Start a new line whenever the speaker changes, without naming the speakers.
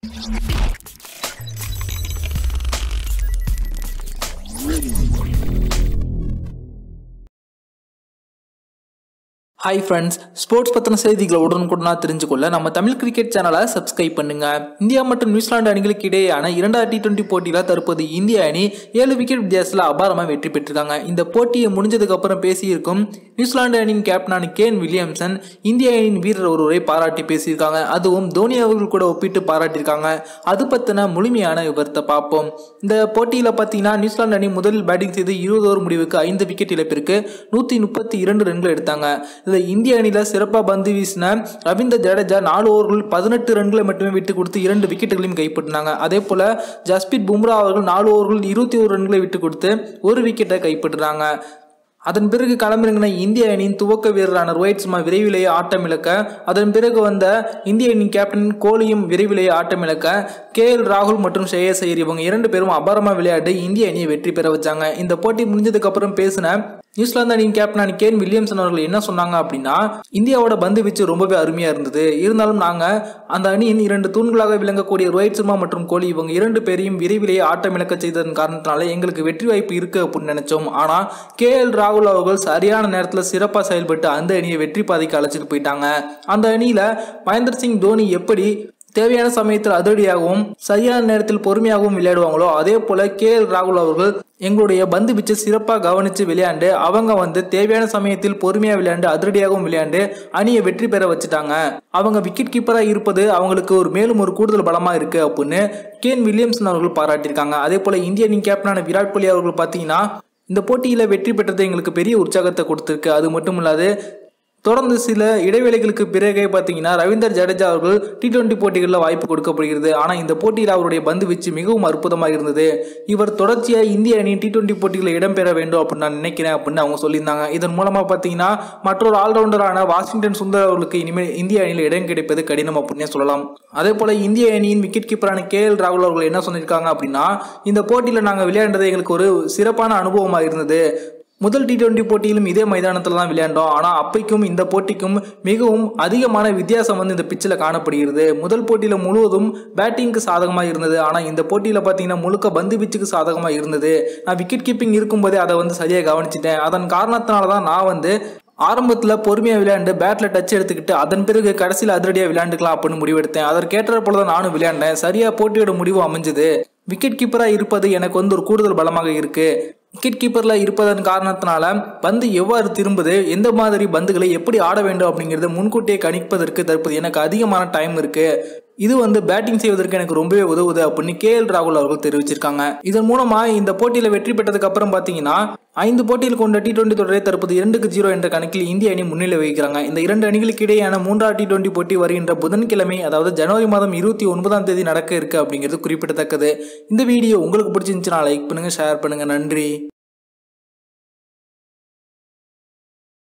hi friends sports பற்றின செய்திகளை உடனுக்குடனா தெரிஞ்சுக்கொள்ள நம்ம தமிழ் கிரிக்கெட் சேனலை சப்ஸ்கிரைப் பண்ணுங்க இந்தியா மற்றும் நியூசிலாந்து அணிகளுக்கு இடையேயான இரண்டாவது டி டுவெண்ட்டி போட்டியில் தற்போது இந்திய அணி ஏழு விக்கெட் வித்தியாசத்தில் அபாரமாக வெற்றி பெற்றிருக்காங்க இந்த போட்டியை முடிஞ்சதுக்கு அப்புறம் பேசியிருக்கும் நியூசிலாந்து அணியின் கேப்டனான கேன் வில்லியம்சன் இந்திய அணியின் வீரர் ஒருவரை பாராட்டி பேசியிருக்காங்க அதுவும் தோனி அவர்கள் கூட ஒப்பிட்டு பாராட்டியிருக்காங்க அது பற்றின முழுமையான விவரத்தை பார்ப்போம் இந்த போட்டியில் பார்த்தீங்கன்னா நியூசிலாந்து அணி முதலில் பேட்டிங் செய்து இருபது ஓவர் முடிவுக்கு ஐந்து விக்கெட் இழப்பிற்கு நூற்றி முப்பத்தி இரண்டு ரன்கள் எடுத்தாங்க இதில் இந்திய அணியில் சிறப்பாக பந்து வீசின ரவீந்திர ஜடேஜா நாலு ஓவர்கள் பதினெட்டு ரன்களை மட்டுமே விட்டு கொடுத்து இரண்டு விக்கெட்டுகளையும் கைப்பற்றினாங்க அதே போல் ஜஸ்பித் பும்ரா அவர்கள் நாலு ஓவர்கள் இருபத்தி ஒரு ரன்களை விட்டு கொடுத்து ஒரு விக்கெட்டை கைப்பற்றினாங்க அதன் பிறகு களமிறங்கின இந்திய அணியின் துவக்க வீரரான ரோஹித் சர்மா விரைவிலேயே ஆட்டம் இழக்க அதன் பிறகு வந்த இந்திய அணியின் கேப்டன் கோலியும் விரைவிலேயே ஆட்டம் இழக்க கே எல் ராகுல் மற்றும் ஷேயஸ் ஐயர் இவங்க இரண்டு பேரும் அபாரமா விளையாடி இந்திய அணியை வெற்றி பெற வச்சாங்க இந்த போட்டி முடிஞ்சதுக்கு அப்புறம் பேசின நியூசிலாந்து அணியின் கேப்டனான கேன் வில்லியம்சன் அவர்கள் என்ன சொன்னாங்க அப்படின்னா இந்தியாவோட பந்து வீச்சு ரொம்பவே அருமையா இருந்தது இருந்தாலும் நாங்க அந்த அணியின் இரண்டு தூண்களாக விளங்கக்கூடிய ரோஹித் சர்மா மற்றும் கோலி இவங்க இரண்டு பேரையும் விரைவிலேயே ஆட்டம் இழக்க செய்ததன் காரணத்தினால எங்களுக்கு வெற்றி வாய்ப்பு இருக்கு அப்படின்னு நினைச்சோம் ஆனா கே எல் ராகுல் அவர்கள் சரியான நேரத்தில் சிறப்பாக செயல்பட்டு அந்த அணியை வெற்றி பாதைக்கு அழைச்சிட்டு போயிட்டாங்க அந்த அணியில மகேந்திர சிங் தோனி எப்படி தேவையான சமயத்தில் அதிரடியாகவும் சரியான நேரத்தில் பொறுமையாகவும் விளையாடுவாங்களோ அதே போல கே எல் ராகுல் அவர்கள் எங்களுடைய பந்து பிச்சை சிறப்பாக கவனித்து விளையாண்டு அவங்க வந்து தேவையான சமயத்தில் பொறுமையாக விளையாண்டு அதிரடியாகவும் விளையாண்டு அணியை வெற்றி பெற வச்சுட்டாங்க அவங்க விக்கெட் கீப்பராக இருப்பது அவங்களுக்கு ஒரு மேலும் ஒரு கூடுதல் பலமாக இருக்கு அப்படின்னு கேன் வில்லியம்சன் அவர்கள் பாராட்டியிருக்காங்க அதே போல இந்திய அணி கேப்டனான விராட் கோலி அவர்கள் பார்த்தீங்கன்னா இந்த போட்டியில் வெற்றி பெற்றது எங்களுக்கு பெரிய உற்சாகத்தை கொடுத்துருக்கு அது மட்டும் இல்லாது தொடர்ந்து சில இடைவேளைகளுக்கு பிறகே பார்த்தீங்கன்னா ரவீந்தர் ஜடேஜா அவர்கள் டி டுவெண்ட்டி போட்டிகளில் வாய்ப்பு கொடுக்கப்படுகிறது ஆனால் இந்த போட்டியில் அவருடைய பந்து வீச்சு மிகவும் அற்புதமாக இருந்தது இவர் தொடர்ச்சியாக இந்திய அணி டி டுவெண்ட்டி போட்டிகளில் இடம்பெற வேண்டும் அப்படின்னு நான் நினைக்கிறேன் அப்படின்னு அவங்க சொல்லியிருந்தாங்க இதன் மூலமாக பார்த்தீங்கன்னா மற்றொரு ஆல்ரவுண்டரான வாஷிங்டன் சுந்தர் அவர்களுக்கு இனிமேல் இந்திய அணியில் இடம் கிடைப்பது கடினம் அப்படின்னே சொல்லலாம் அதே போல இந்திய அணியின் விக்கெட் கீப்பரான கே எல் ராகுல் அவர்கள் என்ன சொல்லியிருக்காங்க அப்படின்னா இந்த போட்டியில் நாங்கள் விளையாண்டது எங்களுக்கு ஒரு சிறப்பான அனுபவமாக இருந்தது முதல் டி டுவெண்ட்டி போட்டியிலும் இதே மைதானத்தில் தான் விளையாண்டோம் ஆனால் அப்பைக்கும் இந்த போட்டிக்கும் மிகவும் அதிகமான வித்தியாசம் வந்து இந்த பிச்சில் காணப்படுகிறது முதல் போட்டியில் முழுவதும் பேட்டிங்க்கு சாதகமாக இருந்தது ஆனால் இந்த போட்டியில் பார்த்தீங்கன்னா முழுக்க பந்து பிச்சுக்கு சாதகமாக இருந்தது நான் விக்கெட் கீப்பிங் இருக்கும்போதே அதை வந்து சரியாக கவனிச்சிட்டேன் அதன் காரணத்தினால தான் நான் வந்து ஆரம்பத்தில் பொறுமையாக விளையாண்டு பேட்டில் டச் எடுத்துக்கிட்டு அதன் பிறகு கடைசியில் அதிரடியாக விளையாண்டுக்கலாம் அப்படின்னு முடிவெடுத்தேன் அதற்கேற்ற போல தான் நானும் விளையாண்டேன் சரியாக போட்டியோட முடிவு அமைஞ்சது விக்கெட் கீப்பராக இருப்பது எனக்கு வந்து ஒரு கூடுதல் பலமாக இருக்கு விக்கெட் கீப்பரில் இருப்பதன் காரணத்தினால பந்து எவ்வாறு திரும்புது எந்த மாதிரி பந்துகளை எப்படி ஆட வேண்டும் அப்படிங்கிறத முன்கூட்டியே கணிப்பதற்கு தற்போது எனக்கு அதிகமான டைம் இருக்கு இது வந்து பேட்டிங் செய்வதற்கு எனக்கு ரொம்பவே உதவுது அப்படின்னு கே எல் ராகுல் அவர்கள் தெரிவிச்சிருக்காங்க இதன் மூலமா இந்த போட்டியில வெற்றி பெற்றதுக்கு அப்புறம் பாத்தீங்கன்னா ஐந்து போட்டியில் கொண்ட டி டுவெண்டி தொடரை தற்போது இரண்டுக்கு ஜீரோ என்ற கணக்கில் இந்திய அணி முன்னிலை வகிக்கிறாங்க இந்த இரண்டு அணிகளுக்கு இடையேயான மூன்றாவது டி டுவெண்டி போட்டி வருகின்ற புதன்கிழமை அதாவது ஜனவரி மாதம் இருபத்தி ஒன்பதாம் தேதி நடக்க இருக்கு அப்படிங்கிறது குறிப்பிடத்தக்கது இந்த வீடியோ உங்களுக்கு பிடிச்சிருந்துச்சுன்னா லைக் பண்ணுங்க ஷேர் பண்ணுங்க நன்றி